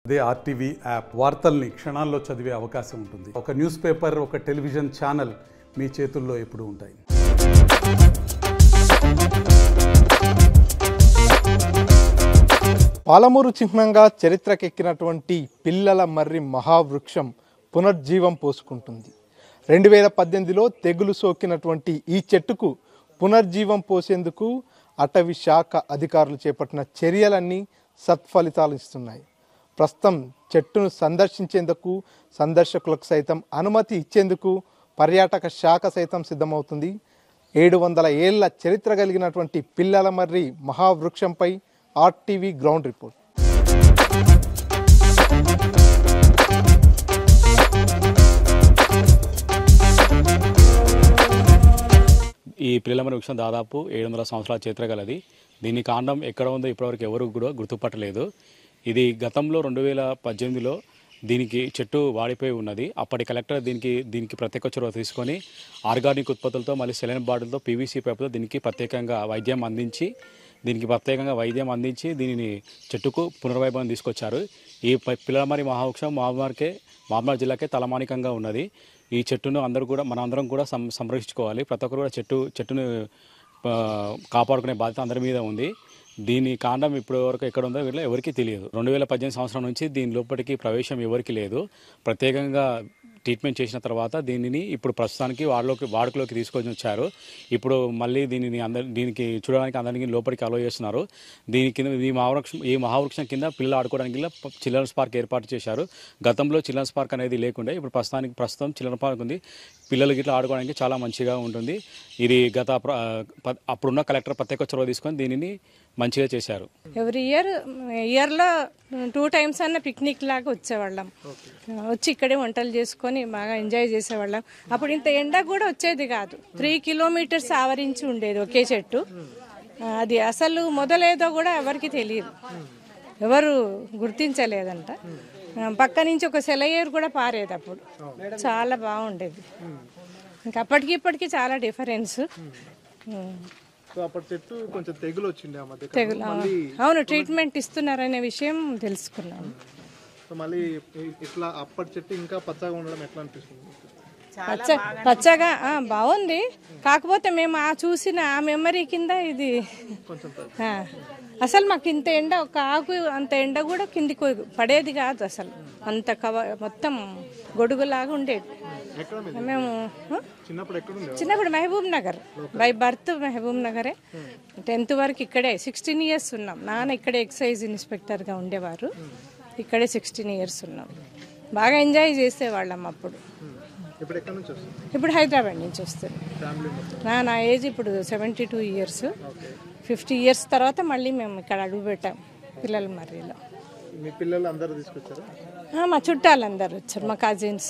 అదే RTV app వార్తల్ని క్షణాల్లో చదివే అవకాశం ఉంటుంది ఒక న్యూస్ పేపర్ ఒక టెలివిజన్ ఛానల్ మీ చేతుల్లో ఎప్పుడూ ఉంటాయి పాలమూరు చిహ్నంగా చరిత్రకెక్కినటువంటి పిల్లల మర్రి మహావృక్షం పునర్జీవం పోసుకుంటుంది రెండు వేల పద్దెనిమిదిలో తెగులు సోకినటువంటి ఈ చెట్టుకు పునర్జీవం పోసేందుకు అటవీ శాఖ అధికారులు చేపట్టిన చర్యలన్నీ సత్ఫలితాలు ఇస్తున్నాయి ప్రస్తుతం చెట్టును సందర్శించేందుకు సందర్శకులకు సైతం అనుమతి ఇచ్చేందుకు పర్యాటక శాఖ సైతం సిద్ధమవుతుంది ఏడు వందల ఏళ్ల చరిత్ర కలిగినటువంటి పిల్లల మర్రి మహావృక్షంపై ఆర్టీవీ గ్రౌండ్ రిపోర్ట్ ఈ పిల్లల వృక్షం దాదాపు ఏడు వందల సంవత్సరాల చరిత్ర గలది దీని కాండం ఎక్కడ ఉందో ఇప్పటివరకు ఎవరు కూడా గుర్తుపట్టలేదు ఇది గతంలో రెండు వేల పద్దెనిమిదిలో దీనికి చెట్టు వాడిపోయి ఉన్నది అప్పటి కలెక్టర్ దీనికి దీనికి ప్రత్యేక చొరవ తీసుకొని ఆర్గానిక్ ఉత్పత్తులతో మళ్ళీ సెలైన్ బాటిల్తో పీవీసీ పైపుతో దీనికి ప్రత్యేకంగా వైద్యం అందించి దీనికి ప్రత్యేకంగా వైద్యం అందించి దీనిని చెట్టుకు పునర్వైభవం తీసుకొచ్చారు ఈ ప- పిల్లలమరి మహావృక్షం మామూలుకే మామూలు జిల్లాకే తలమానికంగా ఉన్నది ఈ చెట్టును అందరూ కూడా మన అందరం కూడా సం సంరక్షించుకోవాలి ప్రతి ఒక్కరు కూడా చెట్టు చెట్టును ఆ, కాపాడుకునే బాధ్యత అందరి మీద ఉంది దీని కాండం ఇప్పుడు వరకు ఎక్కడ ఉందో వీళ్ళ ఎవరికీ తెలియదు రెండు వేల పద్దెనిమిది సంవత్సరం నుంచి దీని లోపలికి ప్రవేశం ఎవరికి లేదు ప్రత్యేకంగా ట్రీట్మెంట్ చేసిన తర్వాత దీనిని ఇప్పుడు ప్రస్తుతానికి వాడలోకి వాడుకలోకి తీసుకొని వచ్చారు ఇప్పుడు మళ్ళీ దీనిని అందరి దీనికి చూడడానికి అందరికీ లోపలికి అలో చేస్తున్నారు దీని కింద ఈ మహావృక్షం ఈ మహావృక్షం కింద పిల్లలు ఆడుకోవడానికి ఇలా చిల్డ్రన్స్ పార్క్ ఏర్పాటు చేశారు గతంలో చిల్డ్రన్స్ పార్క్ అనేది లేకుండే ఇప్పుడు ప్రస్తుతానికి ప్రస్తుతం చిల్డ్రన్ పార్క్ ఉంది పిల్లలు గిట్లా ఆడుకోవడానికి చాలా మంచిగా ఉంటుంది ఇది గత ప్ర- ప- అప్పుడున్న కలెక్టర్ ప్రత్యేక చొరవ తీసుకొని దీనిని మంచిగా చేశారు ఎవ్రీ ఇయర్ ఇయర్లో టూ టైమ్స్ అన్న పిక్నిక్ లాగా వచ్చేవాళ్ళం వచ్చి ఇక్కడే వంటలు చేసుకొని బాగా ఎంజాయ్ చేసేవాళ్ళం అప్పుడు ఇంత ఎండ కూడా వచ్చేది కాదు త్రీ కిలోమీటర్స్ ఆవరించి ఉండేది ఒకే చెట్టు అది అసలు మొదలేదో కూడా ఎవరికి తెలియదు ఎవరు గుర్తించలేదంట పక్క నుంచి ఒక సెలయేరు కూడా పారేది అప్పుడు చాలా బాగుండేది ఇంకా అప్పటికి ఇప్పటికి చాలా డిఫరెన్స్ సో అప్పటి చెట్టు కొంచెం తెగులు వచ్చిండే ఆ మధ్య తెగులు అవును ట్రీట్మెంట్ ఇస్తున్నారనే విషయం తెలుసుకున్నాను సో మళ్ళీ ఇ- ఇట్లా అప్పటి చెట్టు ఇంకా పచ్చగా ఉండడం ఎట్లా అనిపిస్తుంది పచ్చ పచ్చగా ఆ, బాగుంది కాకపోతే మేము ఆ చూసిన ఆ మెమరీ కింద ఇది ఆ, అసలు మాకు ఇంత ఎండ ఒక ఆకు అంత ఎండ కూడా కిందికి పడేది కాదు అసలు అంత కవ మొత్తం గొడుగులాగా ఉండేది మేము ఆ? చిన్నప్పుడు ఎక్కడ ఉండే చిన్నప్పుడు మహబూబ్ నగర్ బై బర్త్ మహబూబ్ నగరే టెన్త్ వరకు ఇక్కడే సిక్స్టీన్ ఇయర్స్ ఉన్నాం నాన్న ఇక్కడే ఎక్సైజ్ ఇన్స్పెక్టర్గా ఉండేవారు ఇక్కడే సిక్స్టీన్ ఇయర్స్ ఉన్నాం బాగా ఎంజాయ్ చేసేవాళ్ళం అప్పుడు ఇప్పుడు ఎక్కడ నుంచి వస్తుంది ఇప్పుడు హైదరాబాద్ నుంచి వస్తుంది ఫ్యామిలీ మొత్తం నా నా ఏజ్ ఇప్పుడు seventy two years fifty years తర్వాత మళ్ళీ మేము ఇక్కడ అడుగు పెట్టాం పిల్లల మర్రిలో మీ పిల్లలు అందరూ తీసుకొచ్చారా ఆ, మా చుట్టాలందరూ వచ్చారు మా కజిన్స్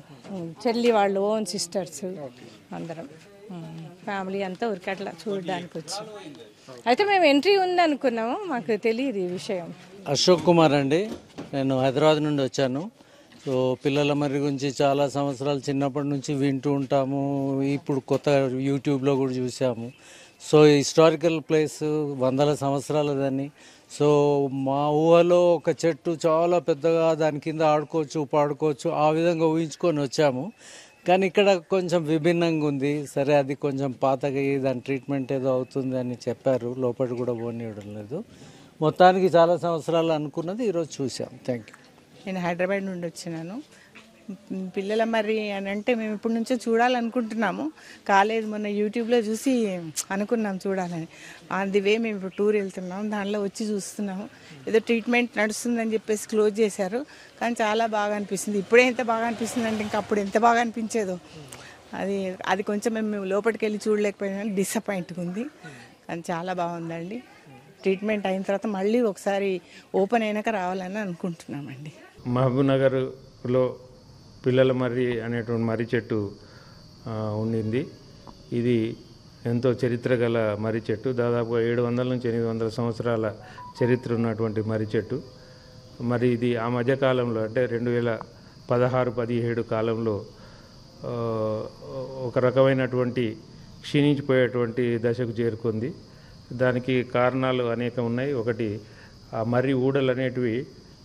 చెల్లి వాళ్ళు ఓన్ సిస్టర్స్ అందరం ఫ్యామిలీ అంతా ఊరికి అట్లా చూడడానికి వచ్చాం అయితే మేము ఎంట్రీ ఉంది అనుకున్నాము మాకు తెలియదు ఈ విషయం అశోక్ కుమార్ అండి నేను హైదరాబాద్ నుండి వచ్చాను సో పిల్లల మరి గురించి చాలా సంవత్సరాలు చిన్నప్పటి నుంచి వింటూ ఉంటాము ఇప్పుడు కొత్త యూట్యూబ్లో కూడా చూసాము సో హిస్టారికల్ ప్లేస్ వందల సంవత్సరాలదని సో మా ఊహలో ఒక చెట్టు చాలా పెద్దగా దాని కింద ఆడుకోవచ్చు పాడుకోవచ్చు ఆ విధంగా ఊహించుకొని వచ్చాము కానీ ఇక్కడ కొంచెం విభిన్నంగా ఉంది సరే అది కొంచెం పాతగా అయ్యి దాని ట్రీట్మెంట్ ఏదో అవుతుంది అని చెప్పారు లోపల కూడా పోనీయడం లేదు మొత్తానికి చాలా సంవత్సరాలు అనుకున్నది ఈరోజు చూసాం థ్యాంక్ యూ నేను హైదరాబాద్ నుండి వచ్చినాను మ్, పిల్లల మరి అని అంటే మేము ఇప్పటి నుంచో చూడాలనుకుంటున్నాము కాలేజ్ మొన్న యూట్యూబ్లో చూసి అనుకున్నాం చూడాలని అది వే మేము ఇప్పుడు టూర్ వెళ్తున్నాం దానిలో వచ్చి చూస్తున్నాము ఏదో ట్రీట్మెంట్ నడుస్తుందని చెప్పేసి క్లోజ్ చేశారు కానీ చాలా బాగా అనిపిస్తుంది ఇప్పుడే ఎంత బాగా అనిపిస్తుంది అంటే ఇంకా అప్పుడు ఎంత బాగా అనిపించేదో అది అది కొంచెం మేము లోపలికి వెళ్ళి చూడలేకపోయినా డిసప్పాయింట్గా ఉంది కానీ చాలా బాగుందండి ట్రీట్మెంట్ అయిన తర్వాత మళ్ళీ ఒకసారి ఓపెన్ అయినాక రావాలని అనుకుంటున్నామండి మహబూబ్నగర్లో పిల్లల మర్రి అనేటువంటి మర్రి చెట్టు ఆ, ఉండింది ఇది ఎంతో చరిత్ర గల మర్రి చెట్టు దాదాపుగా ఏడు వందల నుంచి ఎనిమిది వందల సంవత్సరాల చరిత్ర ఉన్నటువంటి మర్రి చెట్టు మరి ఇది ఆ మధ్యకాలంలో అంటే రెండు వేల పదహారు పదిహేడు కాలంలో ఆ, ఒక రకమైనటువంటి క్షీణించిపోయేటువంటి దశకు చేరుకుంది దానికి కారణాలు అనేక ఉన్నాయి ఒకటి ఆ మర్రి ఊడలు అనేటివి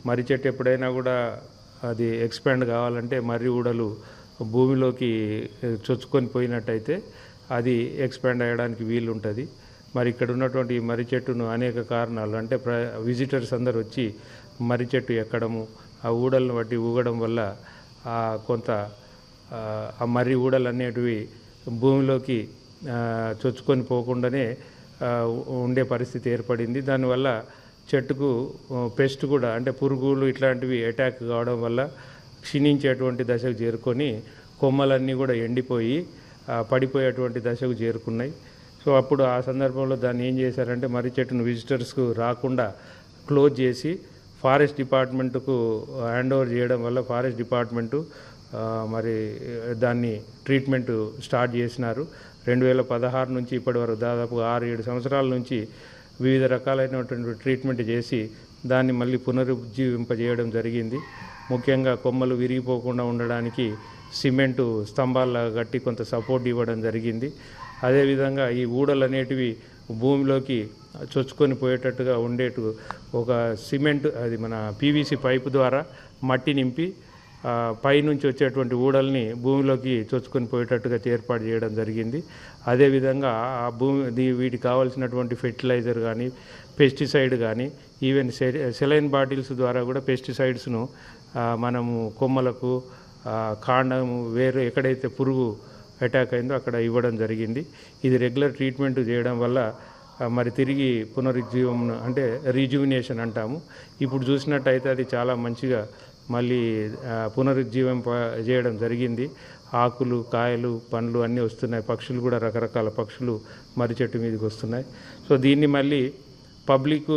మర్రి చెట్టు ఎప్పుడైనా కూడా అది ఎక్స్పాండ్ కావాలంటే మర్రి ఊడలు భూమిలోకి ఏ, చొచ్చుకొని పోయినట్టయితే అది ఎక్స్పాండ్ అయ్యడానికి వీలు ఉంటుంది మరి ఇక్కడ ఉన్నటువంటి ఈ మర్రి చెట్టును అనేక కారణాలు అంటే ప్ర విజిటర్స్ అందరు వచ్చి మర్రి చెట్టు ఎక్కడము ఆ ఊడలను బట్టి ఊగడం వల్ల ఆ కొంత ఆ, ఆ మర్రి ఊడలు అనేటివి భూమిలోకి ఆ, చొచ్చుకొని పోకుండానే ఆ, ఉండే పరిస్థితి ఏర్పడింది దానివల్ల చెట్టుకు పెస్ట్ కూడా అంటే పురుగులు ఇట్లాంటివి అటాక్ కావడం వల్ల క్షీణించేటువంటి దశకు చేరుకొని కొమ్మలన్నీ కూడా ఎండిపోయి ఆ, పడిపోయేటువంటి దశకు చేరుకున్నాయి సో అప్పుడు ఆ సందర్భంలో దాన్ని ఏం చేశారంటే మర్రి చెట్టును విజిటర్స్కు రాకుండా క్లోజ్ చేసి ఫారెస్ట్ డిపార్ట్మెంట్కు హ్యాండ్ ఓవర్ చేయడం వల్ల ఫారెస్ట్ డిపార్ట్మెంటు ఆ, మరి దాన్ని ట్రీట్మెంట్ స్టార్ట్ చేసినారు రెండు వేల పదహారు నుంచి ఇప్పటి వరకు దాదాపు ఆరు ఏడు సంవత్సరాల నుంచి వివిధ రకాలైనటువంటి ట్రీట్మెంట్ చేసి దాన్ని మళ్ళీ పునరుజ్జీవింపజేయడం జరిగింది ముఖ్యంగా కొమ్మలు విరిగిపోకుండా ఉండడానికి సిమెంటు స్తంభాల్లాగా కట్టి కొంత సపోర్ట్ ఇవ్వడం జరిగింది అదేవిధంగా ఈ ఊడలు అనేటివి భూమిలోకి చొచ్చుకొని పోయేటట్టుగా ఉండేటు ఒక సిమెంట్ అది మన పీవీసీ పైపు ద్వారా మట్టి నింపి ఆ, పైనుంచి వచ్చేటువంటి ఊడల్ని భూమిలోకి చొచ్చుకొని పోయేటట్టుగా ఏర్పాటు చేయడం జరిగింది అదేవిధంగా ఆ భూమి దీ- వీటికి కావాల్సినటువంటి ఫెర్టిలైజర్ కానీ పెస్టిసైడ్ కానీ ఈవెన్ సెలైన్ బాటిల్స్ ద్వారా కూడా పెస్టిసైడ్స్ను ఆ, మనము కొమ్మలకు ఆ, కాండము వేరు ఎక్కడైతే పురుగు అటాక్ అయిందో అక్కడ ఇవ్వడం జరిగింది ఇది రెగ్యులర్ ట్రీట్మెంట్ చేయడం వల్ల ఆ, మరి తిరిగి పునరుజ్జీవం అంటే రీజువినేషన్ అంటాము ఇప్పుడు చూసినట్టయితే అది చాలా మంచిగా మళ్ళీ ఆ, పునరుజ్జీవింప చేయడం జరిగింది ఆకులు కాయలు పండ్లు అన్నీ వస్తున్నాయి పక్షులు కూడా రకరకాల పక్షులు మర్రి చెట్టు మీదకి వస్తున్నాయి సో దీన్ని మళ్ళీ పబ్లిక్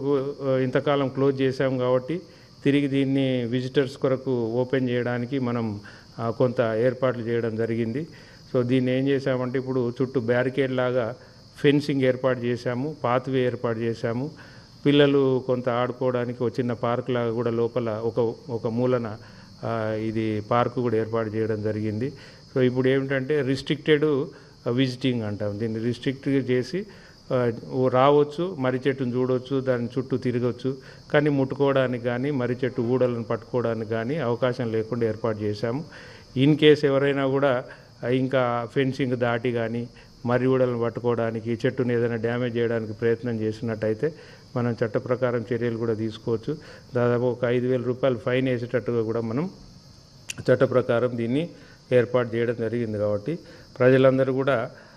ఇంతకాలం క్లోజ్ చేశాం కాబట్టి తిరిగి దీన్ని విజిటర్స్ కొరకు ఓపెన్ చేయడానికి మనం ఆ, కొంత ఏర్పాట్లు చేయడం జరిగింది సో దీన్ని ఏం చేశామంటే ఇప్పుడు చుట్టూ బ్యారికేడ్ లాగా ఫెన్సింగ్ ఏర్పాటు చేశాము పాత్వే ఏర్పాటు చేశాము పిల్లలు కొంత ఆడుకోవడానికి ఒక చిన్న పార్క్ లాగా కూడా లోపల ఒక ఒక మూలన ఆ, ఇది పార్కు కూడా ఏర్పాటు చేయడం జరిగింది సో ఇప్పుడు ఏమిటంటే రిస్ట్రిక్టెడ్ విజిటింగ్ అంటాం దీన్ని రిస్ట్రిక్ట్ చేసి ఆ, ఓ రావచ్చు మర్రి చెట్టును చూడవచ్చు దాని చుట్టూ తిరగవచ్చు కానీ ముట్టుకోవడానికి కానీ మర్రి చెట్టు ఊడలను పట్టుకోవడానికి కానీ అవకాశం లేకుండా ఏర్పాటు చేశాము ఇన్ కేస్ ఎవరైనా కూడా ఆ, ఇంకా ఫెన్సింగ్ దాటి కానీ మర్రి ఊడలను పట్టుకోవడానికి చెట్టుని ఏదైనా డ్యామేజ్ చేయడానికి ప్రయత్నం చేసినట్టయితే మనం చట్ట ప్రకారం చర్యలు కూడా తీసుకోవచ్చు దాదాపు ఒక ఐదు వేల రూపాయలు ఫైన్ వేసేటట్టుగా కూడా మనం చట్ట ప్రకారం దీన్ని ఏర్పాటు చేయడం జరిగింది కాబట్టి ప్రజలందరూ కూడా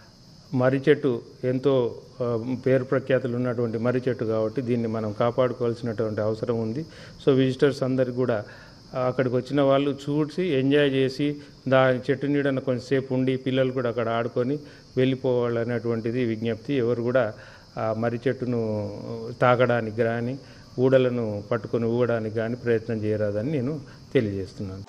మర్రి చెట్టు ఎంతో ఆ, పేరు ప్రఖ్యాతులు ఉన్నటువంటి మర్రి చెట్టు కాబట్టి దీన్ని మనం కాపాడుకోవాల్సినటువంటి అవసరం ఉంది సో విజిటర్స్ అందరికి కూడా ఆ, అక్కడికి వచ్చిన వాళ్ళు చూసి ఎంజాయ్ చేసి దా చెట్టు నీడన కొంచెంసేపు ఉండి పిల్లలు కూడా అక్కడ ఆడుకొని వెళ్ళిపోవాలనేటువంటిది విజ్ఞప్తి ఎవరు కూడా ఆ మర్రి చెట్టును తాకడానికి కానీ ఊడలను పట్టుకొని ఊగడానికి కానీ ప్రయత్నం చేయరాదని నేను తెలియజేస్తున్నాను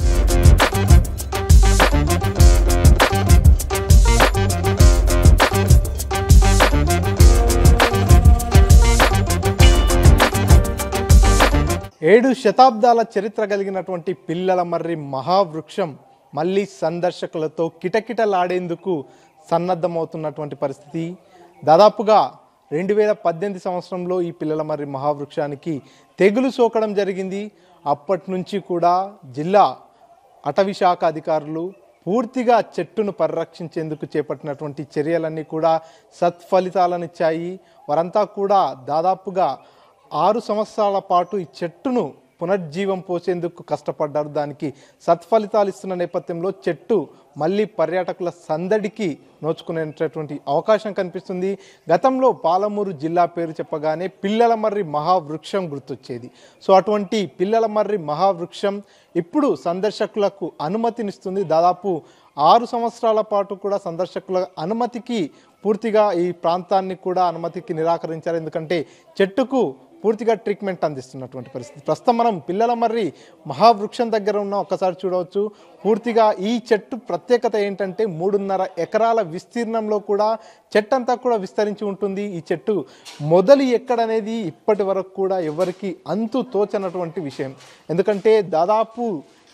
ఏడు శతాబ్దాల చరిత్ర కలిగినటువంటి పిల్లల మర్రి మహావృక్షం మళ్ళీ సందర్శకులతో కిటకిటలాడేందుకు సన్నద్ధమవుతున్నటువంటి పరిస్థితి దాదాపుగా రెండు వేల పద్దెనిమిది సంవత్సరంలో ఈ పిల్లల మర్రి మహావృక్షానికి తెగులు సోకడం జరిగింది అప్పటి నుంచి కూడా జిల్లా అటవీ శాఖ అధికారులు పూర్తిగా చెట్టును పరిరక్షించేందుకు చేపట్టినటువంటి చర్యలన్నీ కూడా సత్ఫలితాలనిచ్చాయి వారంతా కూడా దాదాపుగా ఆరు సంవత్సరాల పాటు ఈ చెట్టును పునర్జీవం పోసేందుకు కష్టపడ్డారు దానికి సత్ఫలితాలు ఇస్తున్న నేపథ్యంలో చెట్టు మళ్ళీ పర్యాటకుల సందడికి నోచుకునేటటువంటి అవకాశం కనిపిస్తుంది గతంలో పాలమూరు జిల్లా పేరు చెప్పగానే పిల్లల మర్రి మహావృక్షం గుర్తొచ్చేది సో అటువంటి పిల్లల మర్రి మహావృక్షం ఇప్పుడు సందర్శకులకు అనుమతినిస్తుంది దాదాపు ఆరు సంవత్సరాల పాటు కూడా సందర్శకుల అనుమతికి పూర్తిగా ఈ ప్రాంతాన్ని కూడా అనుమతికి నిరాకరించారు ఎందుకంటే చెట్టుకు పూర్తిగా ట్రీట్మెంట్ అందిస్తున్నటువంటి పరిస్థితి ప్రస్తుతం మనం పిల్లల మర్రి మహావృక్షం దగ్గర ఉన్న ఒకసారి చూడవచ్చు పూర్తిగా ఈ చెట్టు ప్రత్యేకత ఏంటంటే మూడున్నర ఎకరాల విస్తీర్ణంలో కూడా చెట్టు అంతా కూడా విస్తరించి ఉంటుంది ఈ చెట్టు మొదలు ఎక్కడనేది ఇప్పటి వరకు కూడా ఎవరికి అంతు తోచనటువంటి విషయం ఎందుకంటే దాదాపు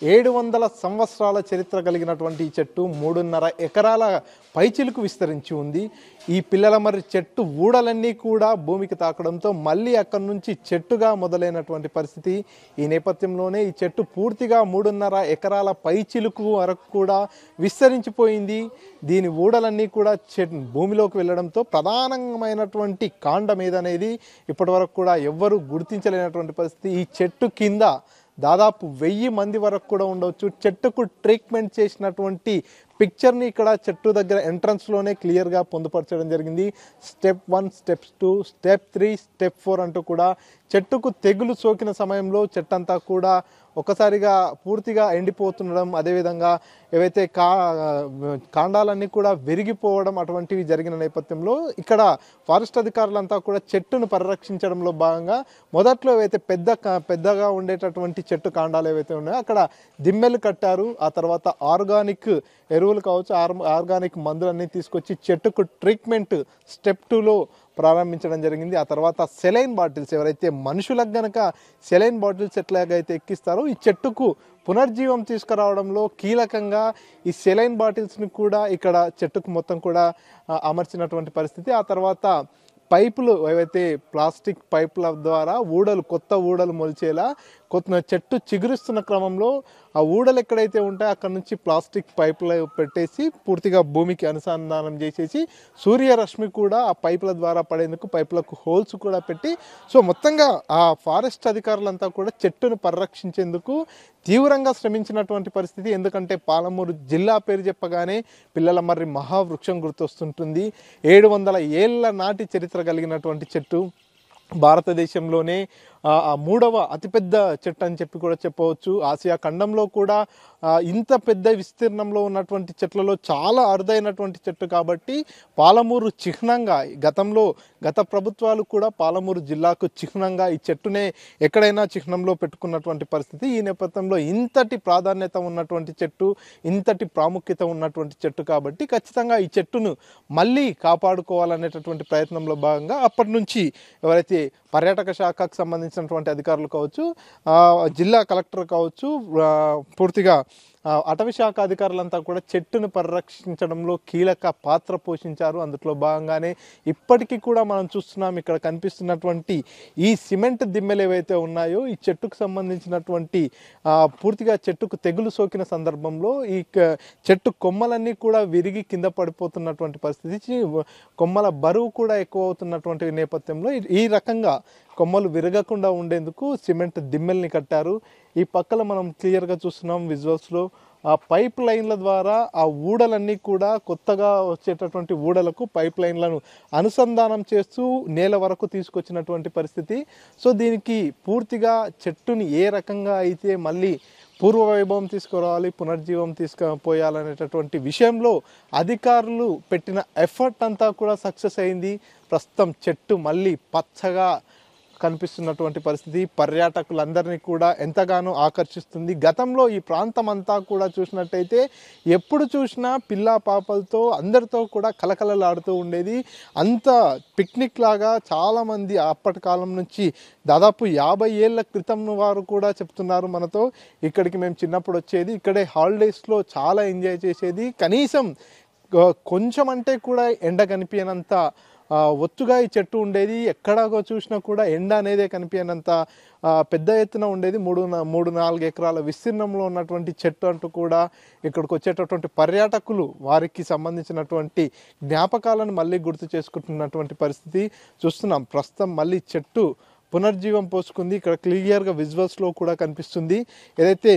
ఏడు వందల సంవత్సరాల చరిత్ర కలిగినటువంటి ఈ చెట్టు మూడున్నర ఎకరాల పైచిలుకు విస్తరించి ఉంది ఈ పిల్లల మర్రి చెట్టు ఊడలన్నీ కూడా భూమికి తాకడంతో మళ్ళీ అక్కడి నుంచి చెట్టుగా మొదలైనటువంటి పరిస్థితి ఈ నేపథ్యంలోనే ఈ చెట్టు పూర్తిగా మూడున్నర ఎకరాల పైచిలుకు వరకు కూడా విస్తరించిపోయింది దీని ఊడలన్నీ కూడా చెట్ భూమిలోకి వెళ్ళడంతో ప్రధానమైనటువంటి కాండం ఏదనేది ఇప్పటివరకు కూడా ఎవ్వరూ గుర్తించలేనటువంటి పరిస్థితి ఈ చెట్టు కింద దాదాపు వెయ్యి మంది వరకు కూడా ఉండవచ్చు చెట్టుకు ట్రీట్మెంట్ చేసినటువంటి పిక్చర్ని ఇక్కడ చెట్టు దగ్గర ఎంట్రన్స్లోనే క్లియర్గా పొందుపరచడం జరిగింది step one steps two step three step four అంటూ కూడా చెట్టుకు తెగులు సోకిన సమయంలో చెట్టంతా కూడా ఒకసారిగా పూర్తిగా ఎండిపోతుండడం అదేవిధంగా ఏవైతే కా కాండాలన్నీ కూడా విరిగిపోవడం అటువంటివి జరిగిన నేపథ్యంలో ఇక్కడ ఫారెస్ట్ అధికారులంతా కూడా చెట్టును పరిరక్షించడంలో భాగంగా మొదట్లో ఏవైతే పెద్ద కా- పెద్దగా ఉండేటటువంటి చెట్టు కాండాలు ఏవైతే ఉన్నాయో అక్కడ దిమ్మెలు కట్టారు ఆ తర్వాత ఆర్గానిక్ ఎరువులు కావచ్చు ఆర్ ఆర్గానిక్ మందులన్నీ తీసుకొచ్చి చెట్టుకు ట్రీట్మెంట్ స్టెప్ టూలో ప్రారంభించడం జరిగింది ఆ తర్వాత సెలైన్ బాటిల్స్ ఎవరైతే మనుషులకు గనక సెలైన్ బాటిల్స్ ఎట్లాగైతే ఎక్కిస్తారో ఈ చెట్టుకు పునర్జీవం తీసుకురావడంలో కీలకంగా ఈ సెలైన్ బాటిల్స్ని కూడా ఇక్కడ చెట్టుకు మొత్తం కూడా ఆ, అమర్చినటువంటి పరిస్థితి ఆ తర్వాత పైపులు ఏవైతే ప్లాస్టిక్ పైపుల ద్వారా ఊడలు కొత్త ఊడలు మొలిచేలా కొత్త చెట్టు చిగురిస్తున్న క్రమంలో ఆ ఊడలు ఎక్కడైతే ఉంటాయో అక్కడ నుంచి ప్లాస్టిక్ పైపులు పెట్టేసి పూర్తిగా భూమికి అనుసంధానం చేసేసి సూర్యరశ్మి కూడా ఆ పైపుల ద్వారా పడేందుకు పైపులకు హోల్స్ కూడా పెట్టి సో మొత్తంగా ఆ ఫారెస్ట్ అధికారులంతా కూడా చెట్టును పరిరక్షించేందుకు తీవ్రంగా శ్రమించినటువంటి పరిస్థితి ఎందుకంటే పాలమూరు జిల్లా పేరు చెప్పగానే పిల్లల మర్రి మహావృక్షం గుర్తొస్తుంటుంది ఏడు వందల ఏళ్ళ నాటి చరిత్ర కలిగినటువంటి చెట్టు భారతదేశంలోనే ఆ ఆ మూడవ అతిపెద్ద చెట్టు అని చెప్పి కూడా చెప్పవచ్చు ఆసియా ఖండంలో కూడా ఆ, ఇంత పెద్ద విస్తీర్ణంలో ఉన్నటువంటి చెట్లలో చాలా అరుదైనటువంటి చెట్టు కాబట్టి పాలమూరు చిహ్నంగా గతంలో గత ప్రభుత్వాలు కూడా పాలమూరు జిల్లాకు చిహ్నంగా ఈ చెట్టునే ఎక్కడైనా చిహ్నంలో పెట్టుకున్నటువంటి పరిస్థితి ఈ నేపథ్యంలో ఇంతటి ప్రాధాన్యత ఉన్నటువంటి చెట్టు ఇంతటి ప్రాముఖ్యత ఉన్నటువంటి చెట్టు కాబట్టి ఖచ్చితంగా ఈ చెట్టును మళ్ళీ కాపాడుకోవాలనేటటువంటి ప్రయత్నంలో భాగంగా అప్పటి నుంచి ఎవరైతే పర్యాటక శాఖకు సంబంధించినటువంటి అధికారులు కావచ్చు ఆ, జిల్లా కలెక్టర్ కావచ్చు ఆ, పూర్తిగా ఆ, అటవీ శాఖ అధికారులంతా కూడా చెట్టును పరిరక్షించడంలో కీలక పాత్ర పోషించారు అందులో భాగంగానే ఇప్పటికీ కూడా మనం చూస్తున్నాం ఇక్కడ కనిపిస్తున్నటువంటి ఈ సిమెంట్ దిమ్మెలు ఏవైతే ఉన్నాయో ఈ చెట్టుకు సంబంధించినటువంటి ఆ, పూర్తిగా చెట్టుకు తెగులు సోకిన సందర్భంలో ఈ క- చెట్టు కొమ్మలన్నీ కూడా విరిగి కింద పడిపోతున్నటువంటి పరిస్థితి చి- కొమ్మల బరువు కూడా ఎక్కువ అవుతున్నటువంటి నేపథ్యంలో ఈ- ఈ రకంగా కొమ్మలు విరగకుండా ఉండేందుకు సిమెంట్ దిమ్మెల్ని కట్టారు ఈ పక్కల మనం క్లియర్గా చూస్తున్నాం విజువల్స్లో ఆ పైప్ లైన్ల ద్వారా ఆ ఊడలన్నీ కూడా కొత్తగా వచ్చేటటువంటి ఊడలకు పైప్ లైన్లను అనుసంధానం చేస్తూ నేల వరకు తీసుకొచ్చినటువంటి పరిస్థితి సో దీనికి పూర్తిగా చెట్టుని ఏ రకంగా అయితే మళ్ళీ పూర్వ వైభవం తీసుకురావాలి పునర్జీవం తీసుకుపోయాలనేటటువంటి విషయంలో అధికారులు పెట్టిన ఎఫర్ట్ అంతా కూడా సక్సెస్ అయింది ప్రస్తుతం చెట్టు మళ్ళీ పచ్చగా కనిపిస్తున్నటువంటి పరిస్థితి పర్యాటకులందరినీ కూడా ఎంతగానో ఆకర్షిస్తుంది గతంలో ఈ ప్రాంతం అంతా కూడా చూసినట్టయితే ఎప్పుడు చూసినా పిల్ల పాపలతో అందరితో కూడా కలకలలాడుతూ ఉండేది అంత పిక్నిక్ లాగా చాలామంది అప్పటి కాలం నుంచి దాదాపు యాభై ఏళ్ళ క్రితం వారు కూడా చెప్తున్నారు మనతో ఇక్కడికి మేము చిన్నప్పుడు వచ్చేది ఇక్కడే హాలిడేస్లో చాలా ఎంజాయ్ చేసేది కనీసం ఆ, కొంచెం అంటే కూడా ఎండ కనిపించనంత ఆ, ఒత్తుగా ఈ చెట్టు ఉండేది ఎక్కడగో చూసినా కూడా ఎండ అనేదే కనిపించనంత ఆ, పెద్ద ఎత్తున ఉండేది మూడు నా- మూడు నాలుగు ఎకరాల విస్తీర్ణంలో ఉన్నటువంటి చెట్టు అంటూ కూడా ఇక్కడికి వచ్చేటటువంటి పర్యాటకులు వారికి సంబంధించినటువంటి జ్ఞాపకాలను మళ్ళీ గుర్తు చేసుకుంటున్నటువంటి పరిస్థితి చూస్తున్నాం ప్రస్తుతం మళ్ళీ చెట్టు పునర్జీవం పోసుకుంది ఇక్కడ క్లియర్గా విజువల్స్లో కూడా కనిపిస్తుంది ఏదైతే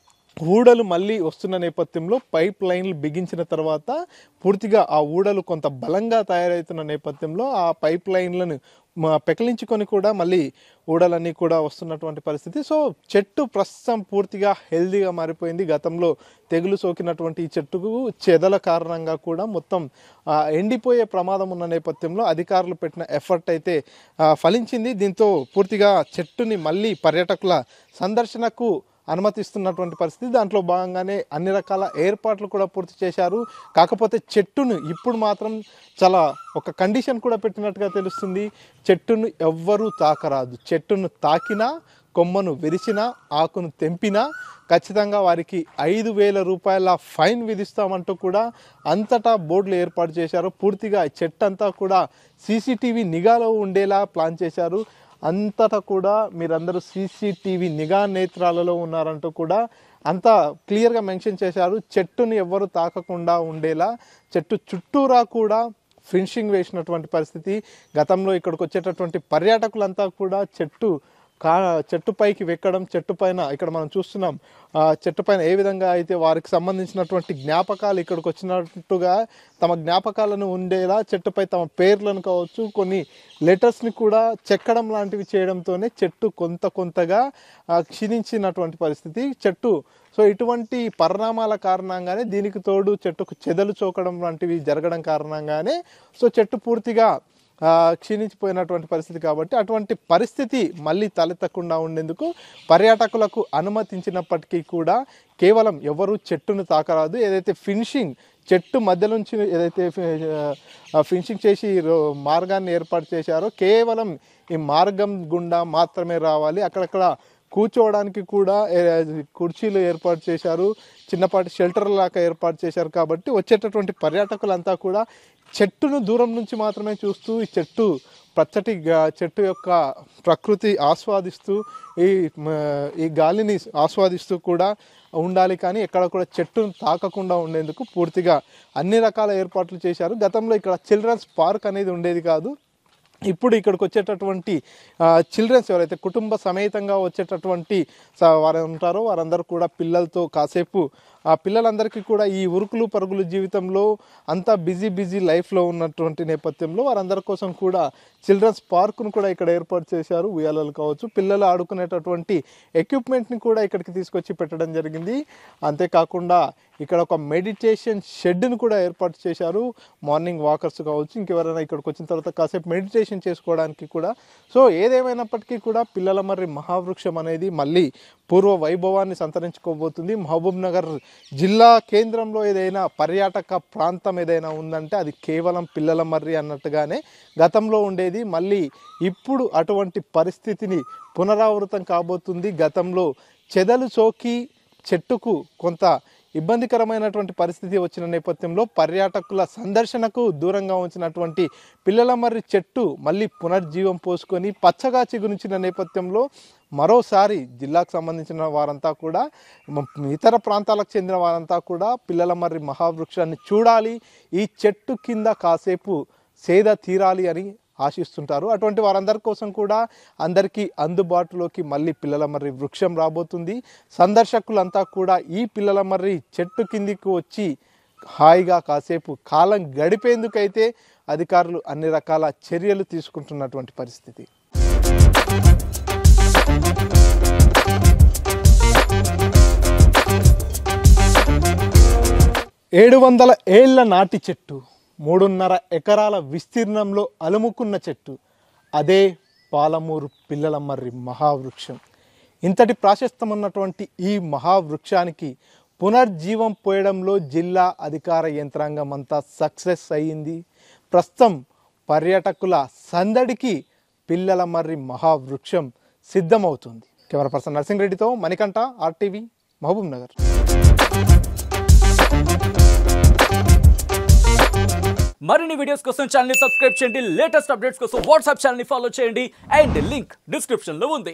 ఊడలు మళ్ళీ వస్తున్న నేపథ్యంలో పైప్ లైన్లు బిగించిన తర్వాత పూర్తిగా ఆ ఊడలు కొంత బలంగా తయారవుతున్న నేపథ్యంలో ఆ పైప్ లైన్లను మ- పెకిలించుకొని కూడా మళ్ళీ ఊడలన్నీ కూడా వస్తున్నటువంటి పరిస్థితి సో చెట్టు ప్రస్తుతం పూర్తిగా హెల్దీగా మారిపోయింది గతంలో తెగులు సోకినటువంటి ఈ చెట్టుకు చెదల కారణంగా కూడా మొత్తం ఆ, ఎండిపోయే ప్రమాదం ఉన్న నేపథ్యంలో అధికారులు పెట్టిన ఎఫర్ట్ అయితే ఆ, ఫలించింది దీంతో పూర్తిగా చెట్టుని మళ్ళీ పర్యాటకుల సందర్శనకు అనుమతిస్తున్నటువంటి పరిస్థితి దాంట్లో భాగంగానే అన్ని రకాల ఏర్పాట్లు కూడా పూర్తి చేశారు కాకపోతే చెట్టును ఇప్పుడు మాత్రం చాలా ఒక కండిషన్ కూడా పెట్టినట్టుగా తెలుస్తుంది చెట్టును ఎవ్వరూ తాకరాదు చెట్టును తాకినా కొమ్మను విరిచినా ఆకును తెంపినా ఖచ్చితంగా వారికి ఐదు వేల రూపాయల ఫైన్ విధిస్తామంటూ కూడా అంతటా బోర్డులు ఏర్పాటు చేశారు పూర్తిగా ఈ చెట్టు అంతా కూడా సీసీటీవీ నిఘాలో ఉండేలా ప్లాన్ చేశారు అంతటా కూడా మీరందరూ సీసీటీవీ నిఘా నేత్రాలలో ఉన్నారంటూ కూడా అంతా క్లియర్గా మెన్షన్ చేశారు చెట్టుని ఎవ్వరు తాకకుండా ఉండేలా చెట్టు చుట్టూరా కూడా ఫినిషింగ్ వేసినటువంటి పరిస్థితి గతంలో ఇక్కడికి వచ్చేటటువంటి పర్యాటకులంతా కూడా చెట్టు కా చెట్టు పైకి వెక్కడం చెట్టు పైన ఇక్కడ మనం చూస్తున్నాం ఆ చెట్టు పైన ఏ విధంగా అయితే వారికి సంబంధించినటువంటి జ్ఞాపకాలు ఇక్కడికి వచ్చినట్టుగా తమ జ్ఞాపకాలను ఉండేలా చెట్టుపై తమ పేర్లను కావచ్చు కొన్ని లెటర్స్ని కూడా చెక్కడం లాంటివి చేయడంతోనే చెట్టు కొంత కొంతగా ఆ, క్షీణించినటువంటి పరిస్థితి చెట్టు సో ఇటువంటి పరిణామాల కారణంగానే దీనికి తోడు చెట్టుకు చెదలు చోకడం లాంటివి జరగడం కారణంగానే సో చెట్టు పూర్తిగా ఆ, క్షీణించిపోయినటువంటి పరిస్థితి కాబట్టి అటువంటి పరిస్థితి మళ్ళీ తలెత్తకుండా ఉండేందుకు పర్యాటకులకు అనుమతించినప్పటికీ కూడా కేవలం ఎవరు చెట్టును తాకరాదు ఏదైతే ఫినిషింగ్ చెట్టు మధ్య నుంచి ఏదైతే ఆ, ఫినిషింగ్ చేసి రో- మార్గాన్ని ఏర్పాటు చేశారో కేవలం ఈ మార్గం గుండా మాత్రమే రావాలి అక్కడక్కడ కూర్చోవడానికి కూడా ఏ, కుర్చీలు ఏర్పాటు చేశారు చిన్నపాటి షెల్టర్ లాగా ఏర్పాటు చేశారు కాబట్టి వచ్చేటటువంటి పర్యాటకులంతా కూడా చెట్టును దూరం నుంచి మాత్రమే చూస్తూ ఈ చెట్టు పచ్చటి గా- చెట్టు యొక్క ప్రకృతి ఆస్వాదిస్తూ ఈ మ, ఈ గాలిని ఆస్వాదిస్తూ కూడా ఉండాలి కానీ ఎక్కడ కూడా చెట్టును తాకకుండా ఉండేందుకు పూర్తిగా అన్ని రకాల ఏర్పాట్లు చేశారు గతంలో ఇక్కడ చిల్డ్రన్స్ పార్క్ అనేది ఉండేది కాదు ఇప్పుడు ఇక్కడికి వచ్చేటటువంటి చిల్డ్రన్స్ ఎవరైతే కుటుంబ సమేతంగా వచ్చేటటువంటి స- వారు ఉంటారో వారందరూ కూడా పిల్లలతో కాసేపు ఆ పిల్లలందరికీ కూడా ఈ ఉరుకులు పరుగులు జీవితంలో అంతా బిజీ బిజీ లైఫ్లో ఉన్నటువంటి నేపథ్యంలో వారందరి కోసం కూడా చిల్డ్రన్స్ పార్కును కూడా ఇక్కడ ఏర్పాటు చేశారు ఉయ్యాలలు కావచ్చు పిల్లలు ఆడుకునేటటువంటి ఎక్విప్మెంట్ని కూడా ఇక్కడికి తీసుకొచ్చి పెట్టడం జరిగింది అంతేకాకుండా ఇక్కడ ఒక మెడిటేషన్ షెడ్ని కూడా ఏర్పాటు చేశారు మార్నింగ్ వాకర్స్ కావచ్చు ఇంకెవరైనా ఇక్కడికి వచ్చిన తర్వాత కాసేపు మెడిటేషన్ చేసుకోవడానికి కూడా సో ఏదేమైనప్పటికీ కూడా పిల్లల మర్రి మహావృక్షం అనేది మళ్ళీ పూర్వ వైభవాన్ని సంతరించుకోబోతుంది మహబూబ్ నగర్ జిల్లా కేంద్రంలో ఏదైనా పర్యాటక ప్రాంతం ఏదైనా ఉందంటే అది కేవలం పిల్లల మర్రి అన్నట్టుగానే గతంలో ఉండేది మళ్ళీ ఇప్పుడు అటువంటి పరిస్థితిని పునరావృతం కాబోతుంది గతంలో చెదలు సోకి చెట్టుకు కొంత ఇబ్బందికరమైనటువంటి పరిస్థితి వచ్చిన నేపథ్యంలో పర్యాటకుల సందర్శనకు దూరంగా ఉంచినటువంటి పిల్లల మర్రి చెట్టు మళ్ళీ పునర్జీవం పోసుకొని పచ్చగా చిగురించిన నేపథ్యంలో మరోసారి జిల్లాకు సంబంధించిన వారంతా కూడా మ- ఇతర ప్రాంతాలకు చెందిన వారంతా కూడా పిల్లల మర్రి మహావృక్షాన్ని చూడాలి ఈ చెట్టు కింద కాసేపు సేద తీరాలి అని ఆశిస్తుంటారు అటువంటి వారందరి కోసం కూడా అందరికీ అందుబాటులోకి మళ్ళీ పిల్లల మర్రి వృక్షం రాబోతుంది సందర్శకులంతా కూడా ఈ పిల్లల మర్రి చెట్టు కిందికి వచ్చి హాయిగా కాసేపు కాలం గడిపేందుకైతే అధికారులు అన్ని రకాల చర్యలు తీసుకుంటున్నటువంటి పరిస్థితి ఏడు వందల ఏళ్ల నాటి చెట్టు మూడున్నర ఎకరాల విస్తీర్ణంలో అలుముకున్న చెట్టు అదే పాలమూరు పిల్లల మర్రి మహావృక్షం ఇంతటి ప్రాశస్తం ఉన్నటువంటి ఈ మహావృక్షానికి పునర్జీవం పోయడంలో జిల్లా అధికార యంత్రాంగం అంతా సక్సెస్ అయ్యింది ప్రస్తుతం పర్యాటకుల సందడికి పిల్లల మర్రి మహావృక్షం సిద్ధమవుతుంది కెమెరా పర్సన్ నర్సింగ్ రెడ్డితో మణికంఠ ఆర్టీవీ మహబూబ్ నగర్ మరిన్ని వీడియోస్ కోసం ఛానల్ ని సబ్స్క్రైబ్ చేయండి లేటెస్ట్ అప్డేట్స్ కోసం వాట్సాప్ ఛానల్ ని ఫాలో చేయండి అండ్ లింక్ డిస్క్రిప్షన్ లో ఉంది